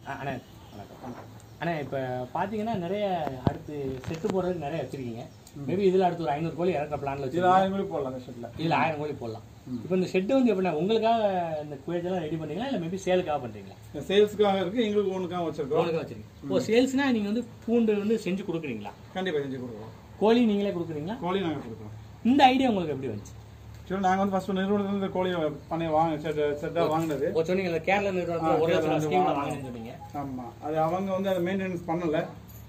ஆ, அண்ணா வணக்கம் அண்ணா இப்போ பார்த்தீங்கன்னா நிறைய அடுத்து செட்டு போடுறதுக்கு நிறைய வச்சிருக்கீங்க மேபி இதில் அடுத்து ஒரு ஐநூறு கோழி இறக்க பிளான்ல இது வச்சிருக்கீங்க ஆயிரம் கோழி போடலாம் அந்த ஷெட்டில் இதில் ஆயிரம் கோழி போடலாம் இப்போ இந்த ஷெட்டு வந்து எப்படின்னா உங்களுக்காக இந்த குவேஜெல்லாம் ரெடி பண்ணுறீங்களா இல்லை மேபி சேலுக்காக பண்ணுறீங்களா சேல்ஸுக்காக இருக்கு எங்களுக்கு ஒன்றுக்காக வச்சிருக்கோம் உங்களுக்காக வச்சிருக்கீங்க ஓ சேல்ஸ்னா நீங்கள் வந்து பூண்டு வந்து செஞ்சு கொடுக்குறீங்களா கண்டிப்பாக செஞ்சு கொடுக்குறோம் கோழி நீங்களே கொடுக்குறீங்களா கோழி நாங்கள் கொடுக்குறோம் இந்த ஐடியா உங்களுக்கு எப்படி வந்துச்சு சரி நாங்கள் வந்து ஃபர்ஸ்ட் நிறுவனத்துல இந்த கோழியை பண்ணி வாங்க செட் செட்டாக வாங்கினது ஓ சொன்னீங்க கேரளா நிறுவனத்தில் ஒரு லட்சம் கேரளா ஸ்கீமில் வந்து வாங்கினேன்னு சொன்னீங்க ஆமாம் அது அவங்க வந்து அதை மெயின்டெனன்ஸ் பண்ணல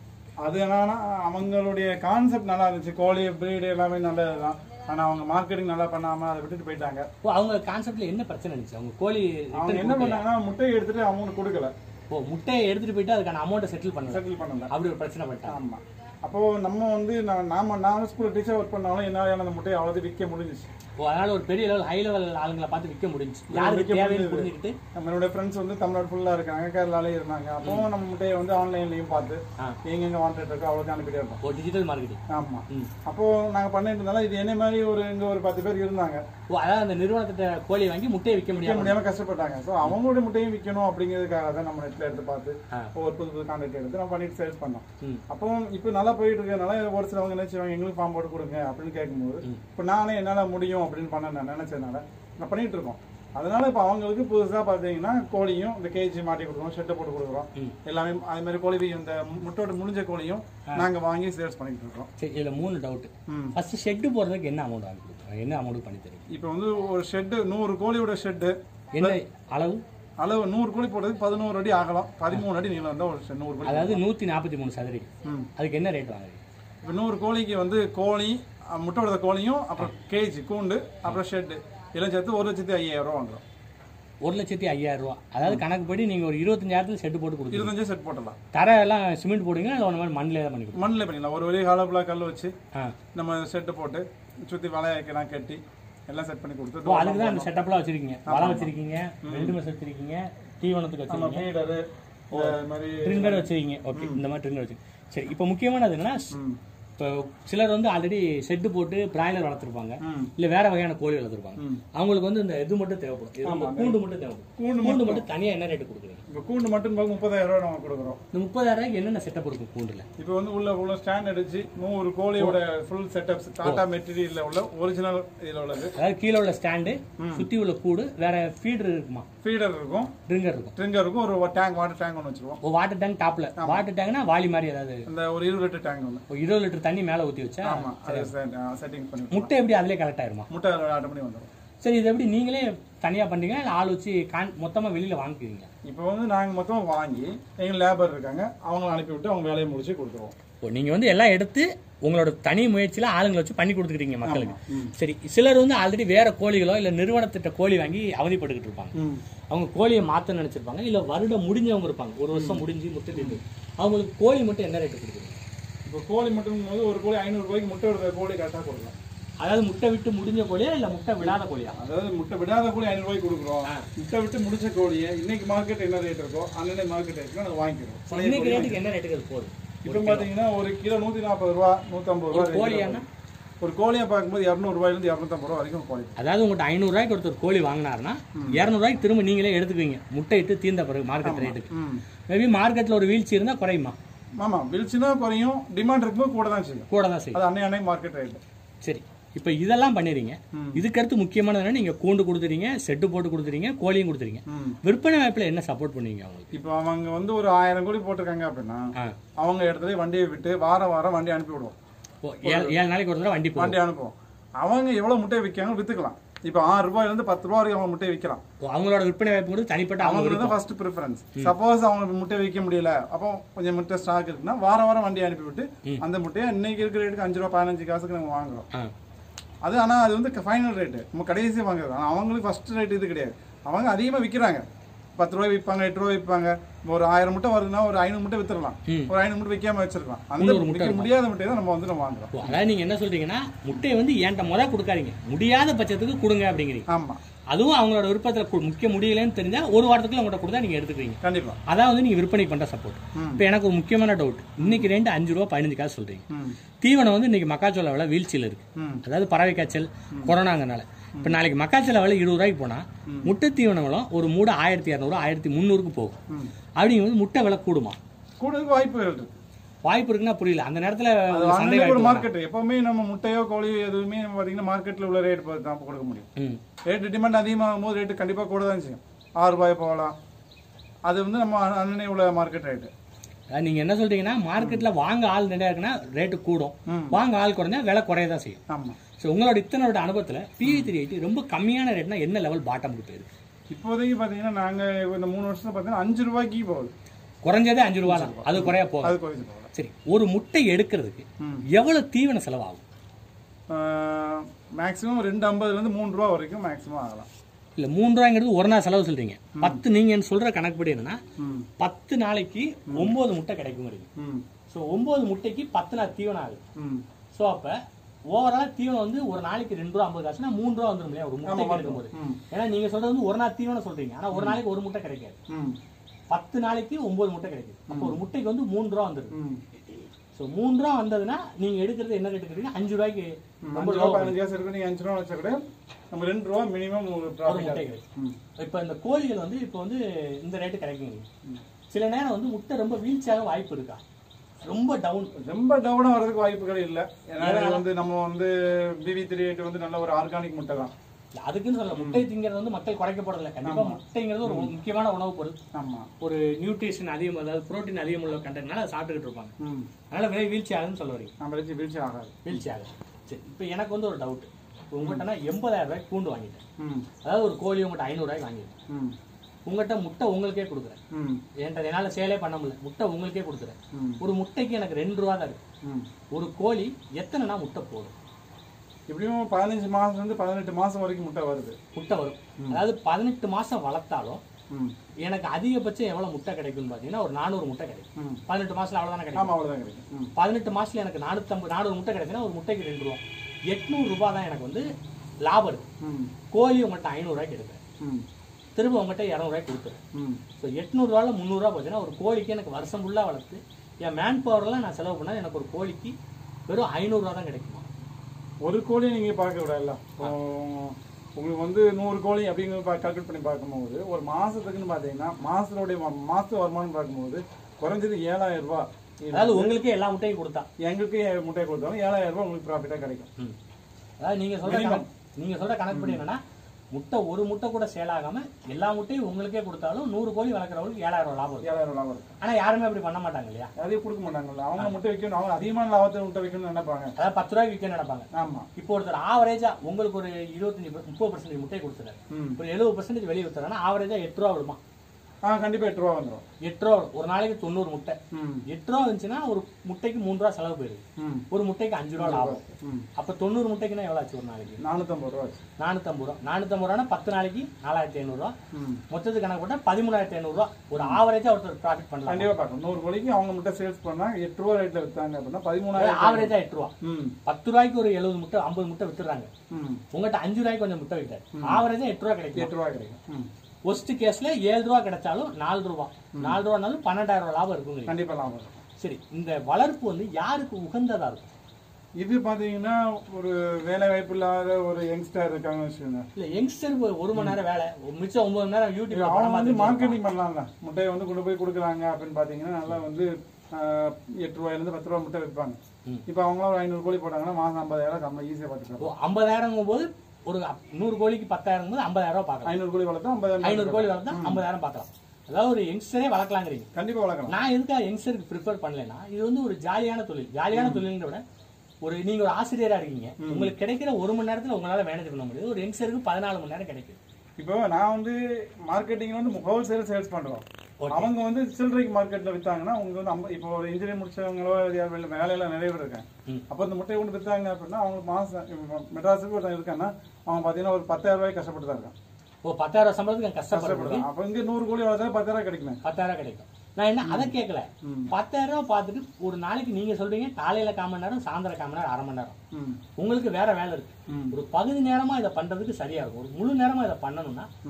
அது என்னன்னா அவங்களுடைய கான்செப்ட் நல்லா இருந்துச்சு கோழி பிரீடு எல்லாமே நல்லது தான் ஆனால் அவங்க மார்க்கெட்டிங் நல்லா பண்ணாமல் அதை விட்டுட்டு போயிட்டாங்க ஓ அவங்க கான்செப்ட்ல என்ன பிரச்சனை இருந்துச்சு அவங்க கோழி அவங்க return என்ன கொடுக்கல. பண்ணாங்கன்னா முட்டையை எடுத்துட்டு அவங்களுக்கு கொடுக்கல ஓ முட்டையை எடுத்துட்டு போயிட்டு அதுக்கான அமௌண்ட்டை செட்டில் பண்ணல செட்டில் பண்ணல அப்படி ஒரு பிரச்சனை பண்ணிட்டாங்க ஆமா அப்போ நம்ம வந்து நான் நாம நான் ஸ்கூல்ல டீச்சர் ஒர்க் பண்ணாலும் என்னால அந்த முட்டையை அவ்வளவு விற்க முடிஞ்சிச்சு ஓ அதனால ஒரு பெரிய லெவல் ஹை லெவல் ஆளுங்களை பார்த்து விற்க முடிஞ்சு யாருக்கு விற்க தேவைன்னு முடிஞ்சது. புரிஞ்சுக்கிட்டு நம்மளோட ஃப்ரெண்ட்ஸ் வந்து தமிழ்நாடு ஃபுல்லா இருக்காங்க கேரளாலே இருந்தாங்க அப்போ நம்ம முட்டையை வந்து ஆன்லைன்லயும் பார்த்து ஆ. எங்கெங்க வாண்டட் இருக்கோ அவ்வளோக்கு அனுப்பிட்டே இருந்தோம் ஓ டிஜிட்டல் மார்க்கெட்டிங் ஆமா ம். அப்போ நாங்க பண்ணிட்டு இருந்தாலும் இது என்ன மாதிரி ஒரு இங்க ஒரு பத்து பேர் இருந்தாங்க ஓ அதாவது அந்த நிறுவனத்திட்ட கோழி வாங்கி முட்டையை விற்க விற்க முடியாம முடியாம கஷ்டப்பட்டாங்க ஸோ அவங்களுடைய முட்டையும் விற்கணும் அப்படிங்கிறதுக்காக தான் நம்ம நெட்ல எடுத்து பார்த்து ஆ. ஒவ்வொரு புது புது கான்டாக்ட் எடுத்து நம்ம பண்ணிட்டு சேல்ஸ் பண்ணோம் ம். அப்போ இப்போ நல்லா போயிட்டு இருக்கனால ஒரு சிலவங்க என்ன செய்வாங்க எங்களுக்கு ஃபார்ம் போட்டு கொடுங்க அப்படின்னு கேட்கும்போது இப்போ நானே என்னால் முடியும் அப்படின்னு பண்ண நான் நினைச்சதுனால நான் பண்ணிட்டு இருக்கோம் அதனால இப்போ அவங்களுக்கு புதுசாக பார்த்தீங்கன்னா கோழியும் இந்த கேஜி மாட்டி கொடுக்குறோம் ஷெட்டை போட்டு கொடுக்குறோம் ம். எல்லாமே அது மாதிரி கோழி இந்த முட்டோட முடிஞ்ச கோழியும் நாங்கள் வாங்கி சேல்ஸ் பண்ணிட்டு இருக்கோம் சரி இதுல மூணு டவுட் ம். ஃபர்ஸ்ட் ஷெட்டு போடுறதுக்கு என்ன அமௌண்ட் வாங்கி கொடுக்குறாங்க என்ன அமௌண்ட் பண்ணி தருவீங்க இப்போ வந்து ஒரு ஷெட்டு நூறு கோழியோட ஷெட்டு என்ன அளவு அளவு நூறு கோழி போடுறதுக்கு பதினோரு அடி ஆகலாம் பதிமூணு அடி நீளம் இருந்தால் ஒரு shed நூறு கோழி அதாவது நூத்தி நாற்பத்தி மூணு சதுரடி ம் அதுக்கு என்ன ரேட் வாங்குறீங்க இப்போ நூறு கோழிக்கு வந்து கோழி அஹ், முட்டை விடுற கோழியும் அப்புறம் கேஜி கூண்டு அப்புறம் ஷெட்டு எல்லாம் சேர்த்து ஒரு லட்சத்தி ஐயாயிரம் ரூபா வாங்குறோம் ஒரு லட்சத்தி ஐயாயிரம் ரூபா அதாவது கணக்குப்படி நீங்க ஒரு இருபத்தஞ்சாயிரத்துல ஷெட்டு போட்டு கொடுக்குறீங்க இருபத்தஞ்சு செட் போட்டலாம் தர எல்லாம் சிமெண்ட் போடுவீங்களா இல்லை ஒன்று மாதிரி மண்ணில் தான் பண்ணி கொடுங்க மண்ணில் பண்ணிடலாம் ஒரு வழி ஹாலோபிளா கல் வச்சு ஆ நம்ம செட்டு போட்டு சுற்றி வலையெல்லாம் கட்டி எல்லாம் செட் பண்ணி ஓ கொடுத்து அதுக்கு தான் அந்த செட்டப்லாம் வச்சிருக்கீங்க வலை வச்சிருக்கீங்க ரெண்டு மெஸ் வச்சிருக்கீங்க தீவனத்துக்கு நம்ம வச்சிருக்கீங்க ஃபீடரு இந்த மாதிரி ட்ரிங்கர் வச்சிருக்கீங்க ஓகே இந்த மாதிரி ட்ரிங்கர் வச்சு சரி இப்போ முக்கியமானது என்னன்னா ம். இப்போ சிலர் வந்து ஆல்ரெடி செட்டு போட்டு பிராய்லர் வளர்த்துருப்பாங்க ம். இல்ல வேற வகையான கோழி வளர்த்துருப்பாங்க ம். அவங்களுக்கு வந்து இந்த இது மட்டும் தேவைப்படும் இது வந்து கூண்டு மட்டும் தேவைப்படும் கூண்டு கூண்டு மட்டும் தனியா என்ன ரேட்டு கொடுக்குறீங்க இப்போ கூண்டு மட்டும் பார்க்க முப்பதாயிரம் ரூபா நம்ம கொடுக்குறோம் இந்த முப்பதாயிரம் ரூபாய்க்கு என்னென்ன செட்டப் இருக்கும் கூண்டுல இப்போ வந்து உள்ள உள்ள ஸ்டாண்ட் அடிச்சு நூறு கோழியோட ஃபுல் செட்டப்ஸ் டாடா மெட்டீரியல்ல உள்ள ஒரிஜினல் இதில் உள்ளது அதாவது கீழே உள்ள ஸ்டாண்டு சுத்தி உள்ள கூடு வேற ஃபீடர் இருக்குமா ஃபீடர் இருக்கும் ட்ரிங்கர் இருக்கும் ட்ரிங்கர் இருக்கும் ஒரு டேங்க் வாட்டர் டேங்க் ஒன்று வச்சிருவோம் ஓ வாட்டர் டேங்க் டாப்ல வாட்டர் டேங்க்னா வாளி மாதிரி ஏதாவது அந்த ஒரு இருபது லிட்டர் டேங்க் ஒன்று ஒரு இருபது லிட்டர் தண்ணி மேல ஊத்தி வச்சா ஆமா அது செட்டிங் பண்ணி முட்டை எப்படி அதிலே கரெக்ட் ஆயிருமா முட்டை ஆட்டம் பண்ணி வந்துடும் சரி இது எப்படி நீங்களே தனியா பண்றீங்க இல்ல ஆள் வச்சு கான் மொத்தமா வெளியில வாங்கிக்குவீங்க இப்போ வந்து நாங்க மொத்தம் வாங்கி எங்க லேபர் இருக்காங்க அவங்கள அனுப்பி விட்டு அவங்க வேலையை முடிச்சு கொடுத்துருவோம் ஓ நீங்க வந்து எல்லாம் எடுத்து உங்களோட தனி முயற்சியில ஆளுங்களை வச்சு பண்ணி கொடுத்துக்கிறீங்க மக்களுக்கு சரி சிலர் வந்து ஆல்ரெடி வேற கோழிகளோ இல்ல நிறுவனத்திட்ட கோழி வாங்கி அவதிப்பட்டுக்கிட்டு இருப்பாங்க அவங்க கோழியை மாத்த நினைச்சிருப்பாங்க இல்ல வருடம் முடிஞ்சவங்க இருப்பாங்க ஒரு வருஷம் முடிஞ்சு முட்டை அவங்களுக்கு கோழி மட்டும் என்ன ரேட்டு கொடுக்குறீங்க இப்போ கோழி மட்டும் போது ஒரு கோழி ஐநூறு ரூபாய்க்கு முட்டை விடுற கோழி கரெக்டாக கொடுக்கலாம் அதாவது முட்டை விட்டு முடிஞ்ச கோழியா இல்ல முட்டை விடாத கோழியா அதாவது முட்டை விடாத கோழி ஐநூறு ரூபாய்க்கு கொடுக்குறோம் முட்டை விட்டு முடிச்ச கோழியை இன்னைக்கு மார்க்கெட் என்ன ரேட் இருக்கோ அன்னைக்கு மார்க்கெட் ரேட்ல அதை வாங்கிக்கிறோம் பழைய இன்னைக்கு கோழி ரேட்டுக்கு என்ன ரேட்டுக்கு அது போகுது இப்போ பார்த்தீங்கன்னா ஒரு கிலோ நூற்றி நாற்பது ரூபா நூற்றம்பது ரூபா rate கோழியானா? இருக்கும். ஒரு கோழியை பார்க்கும்போது இரநூறுபாயிலேருந்து இரநூத்தம்பது ரூபா வரைக்கும் கோழி அதாவது உங்கள்கிட்ட ஐநூறு ரூபாய்க்கு ஒருத்தர் கோழி வாங்கினாருன்னா இரநூறுவாய்க்கு திரும்ப நீங்களே எடுத்துக்குவீங்க முட்டை இட்டு தீர்ந்த பிறகு மார்க்கெட் ரேட்டுக்கு ம் மேபி மார்க்கெட்ல ஒரு வீழ்ச்சி இருந்தா குறையுமா ஆமாம் விழிச்சுனா குறையும் டிமாண்ட் இருக்கும்போது கூட தான் செய்யும் கூட தான் செய்யும் அது அன்னை அன்னை மார்க்கெட் ரேட் சரி இப்போ இதெல்லாம் பண்ணிடுறீங்க இதுக்கு அடுத்து முக்கியமானது என்னன்னா நீங்க கூண்டு கொடுத்துறீங்க செட்டு போட்டு கொடுத்துறீங்க கோழியும் கொடுத்துறீங்க ம் விற்பனை வாய்ப்புல என்ன சப்போர்ட் பண்ணுவீங்க அவங்களுக்கு இப்போ அவங்க வந்து ஒரு ஆயிரம் கோழி போட்டிருக்காங்க அப்படின்னா ஆ. அவங்க இடத்துல வண்டியை விட்டு வாரம் வாரம் வண்டி அனுப்பி விடுவோம் ஓ ஏழு ஏழு நாளைக்கு ஒரு தடவை வண்டி போகும் வண்டி அனுப்புவோம் அவங்க எவ்வளவு முட்டையை விற்காங்க வித்துக்கலாம் இப்போ ஆறு ரூபாயில இருந்து பத்து ரூபா வரைக்கும் அவங்க முட்டையை விற்கலாம் ஓ, அவங்களோட விற்பனை வாய்ப்பு கூட தனிப்பட்ட அவங்க அவங்களுக்கு தான் ஃபர்ஸ்ட் ப்ரிஃபரன்ஸ் சப்போஸ் அவங்க முட்டை விற்க முடியல அப்போ கொஞ்சம் முட்டை ஸ்டாக் இருக்குன்னா வாரம் வாரம் வண்டி அனுப்பி விட்டு அந்த முட்டையை இன்னைக்கு இருக்கிற ரேட்டுக்கு அஞ்சு ரூபா பதினஞ்சு காசுக்கு நம்ம வாங்குறோம் ஆ. அது ஆனா அது வந்து ஃபைனல் ரேட்டு நம்ம கடைசியாக வாங்குறது ஆனா அவங்களுக்கு ஃபர்ஸ்ட் ரேட் இது கிடையாது அவங்க அதிகமா விற்கிறாங்க பத்து ரூபாய் விற்பாங்க எட்டு ரூபாய் விற்பாங்க ஒரு ஆயிரம் முட்டை வருதுன்னா ஒரு ஐநூறு முட்டை வித்துடலாம் ம். ஒரு ஐநூறு முட்டை விற்காம வச்சிருக்கலாம் அந்த விற்க முடியாத முட்டையை தான் நம்ம வந்து நம்ம வாங்குறோம் ஓ, அதாவது நீங்க என்ன சொல்றீங்கன்னா முட்டையை வந்து என்கிட்ட முத கொடுக்காதீங்க முடியாத பட்சத்துக்கு கொடுங்க அப்படிங்கிறீங்க ஆமா அதுவும் அவங்களோட விருப்பத்துல கு- முக்கிய முடியலன்னு தெரிஞ்சா ஒரு வாரத்துக்குள்ள உங்கள்கிட்ட கொடுத்தா நீங்க எடுத்துக்கிறீங்க கண்டிப்பா அதான் வந்து நீங்க விற்பனை பண்ற சப்போர்ட் ம். இப்போ எனக்கு ஒரு முக்கியமான டவுட் இன்னைக்கு ரெண்டு அஞ்சு ரூபா பதினஞ்சு காசு சொல்றீங்க ம் தீவனம் வந்து இன்னைக்கு மக்காச்சோள விலை வீழ்ச்சியில் இருக்கு ம் அதாவது பறவை காய்ச்சல் கொரோனாங்கனால இப்போ நாளைக்கு மக்காச்சோள விலை இருபது ரூபாய்க்கு போனா முட்டை தீவனங்களும் ஒரு மூடை ஆயிரத்தி இரநூறு ஆயிரத்தி முந்நூறுக்கு போகும் ம். அப்படிங்கும்போது முட்டை விலை கூடுமா கூடுதல் வாய்ப்புகள் இருக்கு வாய்ப்பு இருக்குன்னா புரியல அந்த நேரத்துல அது ஒரு சந்தை வாங்கின ஒரு வாய்ப்பு மார்க்கெட் எப்பவுமே நம்ம முட்டையோ கோழியோ எதுவுமே நம்ம பாத்தீங்கன்னா மார்க்கெட்ல உள்ள ரேட் பார்த்து தான் கொடுக்க முடியும் ம். ரேட்டு டிமாண்ட் அதிகமாகும் போது ரேட்டு கண்டிப்பா கூட தான் செய்யும் ஆறு ரூபாய் போகலாம் அது வந்து நம்ம அண்ணனே உள்ள மார்க்கெட் ரேட்டு அதாவது நீங்க என்ன சொல்றீங்கன்னா மார்க்கெட்ல வாங்க ஆள் நிறைய இருக்குன்னா ரேட்டு கூடும் ம். வாங்க ஆள் குறைஞ்சா விலை குறையதான் செய்யும் ஆமா ஸோ உங்களோட இத்தனோட அனுபவத்துல பிவி த்ரீ எயிட்டி ரொம்ப கம்மியான ரேட்னா என்ன லெவல் பாட்டமுக்கு போயிருக்கு இப்போதைக்கு பாத்தீங்கன்னா நாங்க இந்த மூணு வருஷத்துல பாத்தீங்கன்னா அஞ்சு ரூபாய்க்கு போகுது குறைஞ்சதே அஞ்சு ரூபா தான் அது குறைய போகும் அது குறைஞ்சு போகல சரி ஒரு முட்டை எடுக்கிறதுக்கு ம். எவ்வளவு தீவன செலவாகும் மேக்ஸிமம் ரெண்டு ஐம்பதுல இருந்து மூணு ரூபா வரைக்கும் மேக்ஸிமம் ஆகலாம் இல்ல மூணு ரூபாய்ங்கிறது ஒரு நாள் செலவு சொல்றீங்க பத்து நீங்க சொல்ற கணக்குப்படி என்னன்னா ம் பத்து நாளைக்கு ஒன்பது முட்டை கிடைக்குங்கிறீங்க ம் ஸோ ஒன்பது முட்டைக்கு பத்து நாள் தீவனம் ஆகுது ம் ஸோ அப்ப ஓவரால் தீவனம் வந்து ஒரு நாளைக்கு ரெண்டு ரூபா ஐம்பது காசுனா மூணு ரூபா வந்துடும் இல்லையா ஒரு முட்டை எடுக்கும்போது ம் ஏன்னா நீங்க சொல்றது வந்து ஒரு நாள் தீவனம் சொல்றீங்க ஆனா ஒரு நாளைக்கு ஒரு முட்டை கிடைக்காது ம் பத்து நாளைக்கு ஒன்பது முட்டை கிடைக்குது அப்போ ஒரு முட்டைக்கு வந்து மூணு ரூபா வந்துருது ம் ஸோ மூணு ரூபா வந்ததுன்னா நீங்க எடுக்கிறது என்ன ரேட் எடுக்கிறீங்க அஞ்சு ரூபாய்க்கு ரொம்ப அஞ்சு low ரூபா பதினஞ்சு காசு இருக்கு நீங்க அஞ்சு ரூபா வச்சா கூட நம்ம ரெண்டு ரூபா மினிமம் ஒரு ஒரு ப்ராஃபிட் முட்டை ஆகும் கிடைக்கும் ம் இப்போ இந்த கோழிகள் வந்து இப்போ வந்து இந்த ரேட்டு கிடைக்குங்க சில நேரம் வந்து முட்டை ரொம்ப வீழ்ச்சியாக வாய்ப்பு இருக்கா ரொம்ப டவுன் ரொம்ப டவுனா வரதுக்கு வாய்ப்புகள் இல்ல ஏன்னா இது வந்து நம்ம வந்து பிவி த்ரீ எயிட் வந்து நல்ல ஒரு ஆர்கானிக் முட்டை தான் அதுக்குன்னு சொல்ல முட்டை திங்கிறது வந்து மக்கள் குறைக்க போறதில்ல கண்டிப்பா முட்டைங்கிறது ஒரு முக்கியமான உணவுப் பொருள் ஆமா ஒரு நியூட்ரிஷன் அதிகம் அதாவது புரோட்டீன் அதிகம் உள்ள கண்டனால அதை சாப்பிட்டுக்கிட்டு இருப்பாங்க ம் அதனால விலை வீழ்ச்சி ஆகுதுன்னு சொல்ல வரீங்க நம்ம வச்சு வீழ்ச்சி ஆகாது வீழ்ச்சி ஆகுது சரி இப்போ எனக்கு வந்து ஒரு டவுட் உங்கள்கிட்ட நான் எண்பதாயிரம் ரூபாய்க்கு பூண்டு வாங்கிட்டேன் ம் அதாவது ஒரு கோழி உங்கள்கிட்ட ஐநூறுரூவாய்க்கு வாங்கிட்டேன் ம் உங்கள்கிட்ட முட்டை உங்களுக்கே கொடுக்குறேன் ம் என்கிட்ட என்னால் சேலே பண்ண முடியல முட்டை உங்களுக்கே கொடுக்குறேன் ம் ஒரு முட்டைக்கு எனக்கு ரெண்டு ரூபா தான் இருக்கு ம் ஒரு கோழி எத்தனைனா முட்டை போடும் எப்படியும் பதினஞ்சு மாசம் இருந்து பதினெட்டு மாசம் வரைக்கும் முட்டை வருது முட்டை வரும் அதாவது பதினெட்டு மாசம் வளர்த்தாலும் ம் எனக்கு அதிகபட்சம் எவ்வளவு முட்டை கிடைக்கும்னு பார்த்தீங்கன்னா ஒரு நானூறு முட்டை கிடைக்கும் ம் பதினெட்டு மாசத்துல அவ்வளவுதானே கிடைக்கும் ஆமா அவ்வளவுதான் கிடைக்கும் ம் பதினெட்டு மாசத்துல எனக்கு நானூத்தம்பது நானூறு முட்டை கிடைச்சுன்னா ஒரு முட்டைக்கு ரெண்டு ரூபா எட்நூறு ரூபாய் தான் எனக்கு வந்து லாபம் இருக்கு ம் கோழி உங்கள்கிட்ட ஐநூறுரூவாய்க்கு எடுக்கிறேன் ம் திரும்ப உங்கள்கிட்ட இரநூறுவாய்க்கு கொடுத்துறேன் ம் ஸோ எட்நூறுவால முந்நூறுரூவா போச்சுன்னா ஒரு கோழிக்கு எனக்கு வருஷம் ஃபுல்லாக வளர்த்து என் மேன் பவர்லாம் நான் செலவு பண்ணால் எனக்கு ஒரு கோழிக்கு வெறும் ஐநூறுரூவா தான் கிடைக்குமா ஒரு கோழி நீங்க பார்க்க விடல உங்களுக்கு வந்து நூறு கோழி அப்படிங்கிற கால்குலேட் பண்ணி பார்க்கும்போது ஒரு மாசத்துக்குன்னு பார்த்தீங்கன்னா மாசத்துடைய ம- மாச வருமானம் பார்க்கும்போது குறைஞ்சது ஏழாயிரம் ரூபாய் அதாவது உங்களுக்கே எல்லா முட்டையும் கொடுத்தா எங்களுக்கு முட்டை கொடுத்தாலும் ஏழாயிரம் ரூபாய் உங்களுக்கு ப்ராஃபிட்டா கிடைக்கும் ம். அதாவது நீங்க சொல்ற கணக்கு நீங்க சொல்ற கணக்குப்படி என்னன்னா முட்டை ஒரு முட்டை கூட சேல் ஆகாம எல்லா முட்டையும் உங்களுக்கே கொடுத்தாலும் நூறு கோழி வளர்க்குறவங்களுக்கு ஏழாயிரம் ரூபாய் லாபம் இருக்கு ஏழாயிரம் ரூபாய் லாபம் இருக்கு ஆனா யாருமே அப்படி பண்ண மாட்டாங்க இல்லையா அதையும் கொடுக்க மாட்டாங்கல்ல அவங்க முட்டை வைக்கணும் அவங்க அதிகமான லாபத்தை முட்டை வைக்கணும்னு நினைப்பாங்க அதாவது பத்து ரூபாய்க்கு விற்க நடப்பாங்க ஆமா இப்போ ஒருத்தர் ஆவரேஜா உங்களுக்கு ஒரு இருபத்தஞ்சு முப்பது பர்சன்டேஜ் முட்டை கொடுத்துறாரு ம் ஒரு எழுபது பர்சன்டேஜ் வெளியே வித்துறாங்கன்னா ஆவரேஜா எட்டு ரூபா விடுமா ஆ கண்டிப்பா எட்டு ரூபா வந்துடும் எட்டு ரூபா வரும். ஒரு நாளைக்கு தொண்ணூறு முட்டை ம் எட்டு ரூபா இருந்துச்சுன்னா ஒரு முட்டைக்கு மூணு ரூபா செலவு போயிடுது ம் ஒரு முட்டைக்கு அஞ்சு ரூபா லாபம் ம் அப்ப தொண்ணூறு முட்டைக்குன்னா எவ்வளவு ஆச்சு ஒரு நாளைக்கு நானூத்தம்பது ரூபா ஆச்சு. நானூத்தம்பது ரூபா நானூத்தம்பது ரூபா பத்து நாளைக்கு நாலாயிரத்தி ஐநூறு ரூபா ம் மொத்தத்துக்கு கணக்கு போட்டா பதிமூணாயிரத்தி ஐநூறு ரூபா ஒரு ஆவரேஜா ஒருத்தர் ப்ராஃபிட் பண்ணலாம் கண்டிப்பா பார்க்கணும் நூறு கோழிக்கு அவங்க முட்டை சேல்ஸ் பண்ணா எட்டு ரூபா ரேட்ல வித்தாங்க அப்படின்னா பதிமூணாயிரம் ஆவரேஜா எட்டு ரூபா ம் பத்து ரூபாய்க்கு ஒரு எழுபது முட்டை ஐம்பது முட்டை வித்துறாங்க ம் உங்ககிட்ட அஞ்சு ரூபாய்க்கு கொஞ்சம் முட்டை விட்டாரு ஆவரேஜா எட்டு ரூபா கிடைக்கும் எட்டு ரூபா கிடைக்கும் ம் ஒஸ்ட் கேஸ்ல ஏழு ரூபா கிடைச்சாலும் நாலு ரூபா நாலு ரூபானாலும் பன்னெண்டாயிரம் ரூபா லாபம் இருக்குங்க கண்டிப்பா லாபம் இருக்கும். சரி இந்த வளர்ப்பு வந்து யாருக்கு உகந்ததா இருக்கும் இது பாத்தீங்கன்னா ஒரு வேலை வாய்ப்பு இல்லாத ஒரு யங்ஸ்டர் இருக்காங்கன்னு வச்சுக்கோங்க இல்ல யங்ஸ்டர் ஒரு மணி நேரம் வேலை மிச்சம் ஒன்பது மணி நேரம் யூடியூப்ல அவங்க படம் வந்து பார்த்துட்டு மார்க்கெட்டிங் பண்ணலாம்ல முட்டையை வந்து கொண்டு போய் கொடுக்குறாங்க அப்படின்னு பாத்தீங்கன்னா நல்லா வந்து ஆஹ், எட்டு ரூபாயில இருந்து பத்து ரூபா முட்டை விற்பாங்க ம். இப்போ அவங்களாம் ஒரு ஐநூறு கோழி போட்டாங்கன்னா மாசம் ஐம்பதாயிரம் கம்மி ஈஸியா பார்த்துக்கலாம் ஓ, ஐம்பதாயிரம் போது ஒரு நூறு கோழிக்கு பத்தாயிரம் போது ஐம்பதாயிரம் ரூபாய் பார்க்கலாம் ஐநூறு கோழி வளர்த்தா ஐம்பதாயிரம் ஐநூறு கோழி வளர்த்தா ஐம்பதாயிரம் பார்க்கலாம் அதாவது ஒரு யங்ஸ்டரே வளர்க்கலாங்கிறீங்க கண்டிப்பா வளர்க்கலாம் நான் எதுக்காக யங்ஸ்டருக்கு ப்ரிஃபர் பண்ணலைன்னா இது வந்து ஒரு ஜாலியான தொழில் ஜாலியான தொழில்ன்றத விட ஒரு நீங்க ஒரு ஆசிரியரா இருக்கீங்க உங்களுக்கு கிடைக்கிற ஒரு மணி நேரத்துல உங்களால மேனேஜ் பண்ண முடியாது ஒரு யங்ஸ்டருக்கு பதினாலு மணி நேரம் கிடைக்கும் இப்போ நான் வந்து மார்க்கெட்டிங் வந்து ஹோல்சேல் சேல்ஸ் பண்றோம் Okay. அவங்க வந்து சில்லறைக்கு மார்க்கெட்ல வித்தாங்கன்னா அவங்க வந்து ஐம்ப- இப்போ ஒரு இன்ஜினியர் முடிச்சவங்களோ யார் வேலை- வேலையில நிறைய பேர் இருக்காங்க ம். அப்போ இந்த முட்டையை கொண்டு வித்தாங்க அப்படின்னா அவங்க மாசம் இப்போ மெட்ராஸுக்கு ஒருத்தன் இருக்காங்கன்னா அவன் பாத்தீங்கன்னா ஒரு பத்தாயிரம் ரூபாய் கஷ்டப்பட்டு தான் இருக்கான் ஓ பத்தாயிரம் சம்பளத்துக்கு நான் கஷ்டப்படுறது கஷ்டப்படுறான் அப்போ இங்க நூறு கோழி வளர்த்தா பத்தாயிரம் ரூபாய் கிடைக்குமே பத்தாயிரம் கிடைக்கும் நான் என்ன அதை கேட்கல ம். பத்தாயிரம் ரூபாய் பார்த்துட்டு ஒரு நாளைக்கு நீங்க சொல்றீங்க காலையில கால் மணி நேரம் சாயந்தரம் கால் மணி நேரம் அரை மணி நேரம் ம் உங்களுக்கு வேற வேலை இருக்கு ம் ஒரு பகுதி நேரமா இதை பண்றதுக்கு சரியா இருக்கும் ஒரு முழு நேரமா இதை பண்ணணும்னா ம்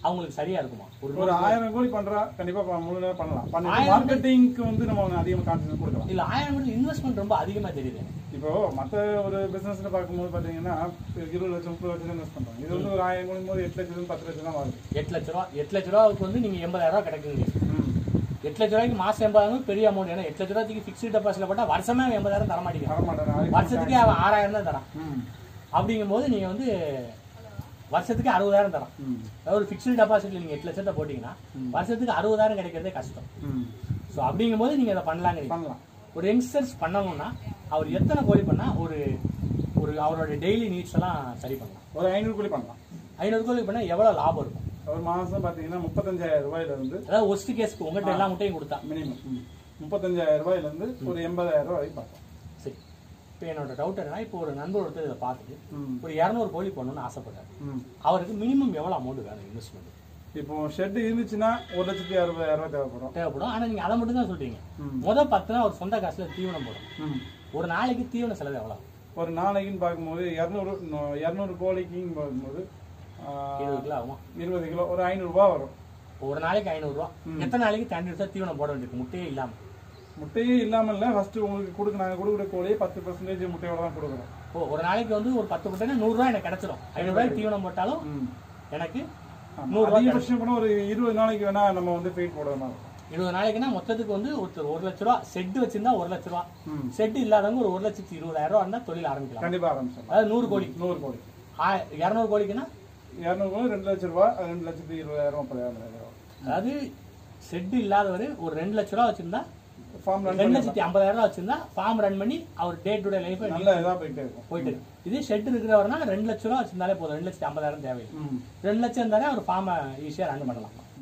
அவங்களுக்கு சரியா இருக்குமா ஒரு ஒரு ஆயிரம் கோடி பண்றா கண்டிப்பா ப- முழு நேரம் பண்ணலாம் பண்ணி ஆயிரம் மார்க்கெட்டிங்க்கு வந்து நம்ம அதிகமாக கான்சென்ட் கொடுக்கலாம் இல்ல ஆயிரம் கோடி இன்வெஸ்ட்மெண்ட் ரொம்ப அதிகமா தெரியுது எனக்கு. இப்போ மத்த ஒரு பிசினஸ்ல பார்க்கும்போது பாத்தீங்கன்னா இருபது லட்சம் முப்பது லட்சம் இன்வெஸ்ட் பண்றாங்க இது வந்து ஒரு ஆயிரம் கோடி போது எட்டு லட்சம் பத்து லட்சம் தான் வருது எட்டு லட்ச ரூபா எட்டு லட்ச ரூபாவுக்கு வந்து நீங்க எண்பதாயிரம் ரூபாய் கிடைக்குங்க ம். எட்டு லட்ச ரூபாய்க்கு மாசம் எண்பதாயிரம் பெரிய அமௌண்ட் ஏன்னா எட்டு லட்ச ரூபாய்க்கு ஃபிக்ஸ்டு டெபாசிட்ல போட்டா வருஷமே அவன் எண்பதாயிரம் தர மாட்டேங்கிறான் தர மாட்டேன் நாளைக்கு வருஷத்துக்கே அவன் ஆறாயிரம் தான் தரான் ம். அப்படிங்கும்போது நீங்க வந்து வருஷத்துக்கு அறுபதாயிரம் தரான் ம். அதாவது ஒரு ஃபிக்ஸ்டு டெபாசிட்ல நீங்க எட்டு லட்சத்தை போட்டீங்கன்னா வருஷத்துக்கு அறுபதாயிரம் கிடைக்கிறதே கஷ்டம் ம். ஸோ அப்படிங்கும்போது நீங்க அதை பண்ணலாங்க பண்ணலாம் ஒரு யங்ஸ்டர்ஸ் பண்ணணும்னா அவர் எத்தனை கோழி பண்ணா ஒரு ஒரு அவரோட டெய்லி நீட்ஸ் எல்லாம் சரி பண்ணலாம் ஒரு ஐநூறு கோடி பண்ணலாம் ஐநூறு கோழி பண்ணா எவ்வளவு லாபம் இருக்கும் ஒரு மாசம் பாத்தீங்கன்னா முப்பத்தஞ்சாயிரம் ரூபாயில இருந்து அதாவது ஒஸ்ட் கேஸ்க்கு உங்கள்கிட்ட எல்லா முட்டையும் கொடுத்தா மினிமம் முப்பத்தஞ்சாயிரம் ரூபாயில இருந்து ஒரு எண்பதாயிரம் ரூபாய் வரைக்கும் பார்க்கலாம் சரி இப்போ என்னோட டவுட் என்னன்னா இப்போ ஒரு நண்பர் ஒருத்தர் இதை பார்த்துட்டு ம். ஒரு இரநூறு கோழி பண்ணணும்னு ஆசைப்படுறாரு ம். அவருக்கு மினிமம் எவ்வளவு அமௌண்ட் வேணும் இன்வெஸ்ட்மெண்ட் இப்போ ஷெட் இருந்துச்சுன்னா ஒரு லட்சத்தி அறுபதாயிரம் ரூபாய் தேவைப்படும் தேவைப்படும் ஆனா நீங்க அதை மட்டும் தான் சொல்றீங்க ம். முத பத்துனா ஒரு சொந்த காசுல தீவனம் போடும் ம். ஒரு நாளைக்கு தீவன செலவு எவ்வளவு ஒரு நாளைக்குன்னு பார்க்கும்போது இரநூறு இரநூறு கோழிக்குன்னு பார்க்கும்போது ஆ, இருபது கிலோ ஆகுமா இருபது கிலோ ஒரு ஐநூறு ரூபாய் வரும் ஒரு நாளைக்கு ஐநூறு ரூபா எத்தனை நாளைக்கு கண்டிப்பா தீவனம் போட வேண்டியிருக்கு முட்டையே இல்லாம முட்டையே இல்லாமல் இல்லை ஃபர்ஸ்ட் உங்களுக்கு கொடுக்க நாங்கள் கொடுக்குற கோழியை பத்து பர்சன்டேஜ் முட்டையோட தான் கொடுக்குறோம் ஓ ஒரு நாளைக்கு வந்து ஒரு பத்து முட்டைனா நூறு ரூபாய் எனக்கு கிடைச்சிடும் ஐநூறு ரூபாய்க்கு தீவனம் போட்டாலும் ம். எனக்கு ஆமா. நூறு ரூபாய் அதிகபட்சம் கூட ஒரு இருபது நாளைக்கு வேணா நம்ம வந்து ஃபீட் போடுற மாதிரி இருக்கும். இருபது நாளைக்குன்னா மொத்தத்துக்கு வந்து ஒருத்தர் ஒரு லட்ச ரூபா செட் வச்சிருந்தா ஒரு லட்ச ரூபா ம். செட் இல்லாதவங்க ஒரு ஒரு லட்சத்தி இருபதாயிரம் ரூபா இருந்தா தொழில் ஆரம்பிக்கலாம் கண்டிப்பா ஆரம்பிச்சிடலாம் அதாவது நூறு கோடி நூறு கோழி ஆ- இருநூறு கோடிக்குன்னா இரநூறு கோழி ரெண்டு லட்ச ரூபா ரெண்டு லட்சத்தி இருபதாயிரம் முப்பதாயிரம் ரூபாய் அதாவது செட் இல்லாதவர் ஒரு ரெண்டு லட்ச ரூபா வச்சிருந்தா ஃபார்ம் ரன் ரெண்டு லட்சத்தி ஐம்பதாயிரம் ரூபா வச்சிருந்தா ஃபார்ம் ரன் பண்ணி அவர் டே டு டே லைஃப் நல்ல இதாக போயிட்டே இருக்கும் போயிட்டு இருக்கு. இதே ஷெட் இருக்கிறவர்னா ரெண்டு லட்ச ரூபா வச்சிருந்தாலே போதும் ரெண்டு லட்சத்தி ஐம்பதாயிரம் தேவை ம். ரெண்டு லட்சம் இருந்தாலே அவர் ஃபார்மை ஈஸியா ரன் பண்ணலாம்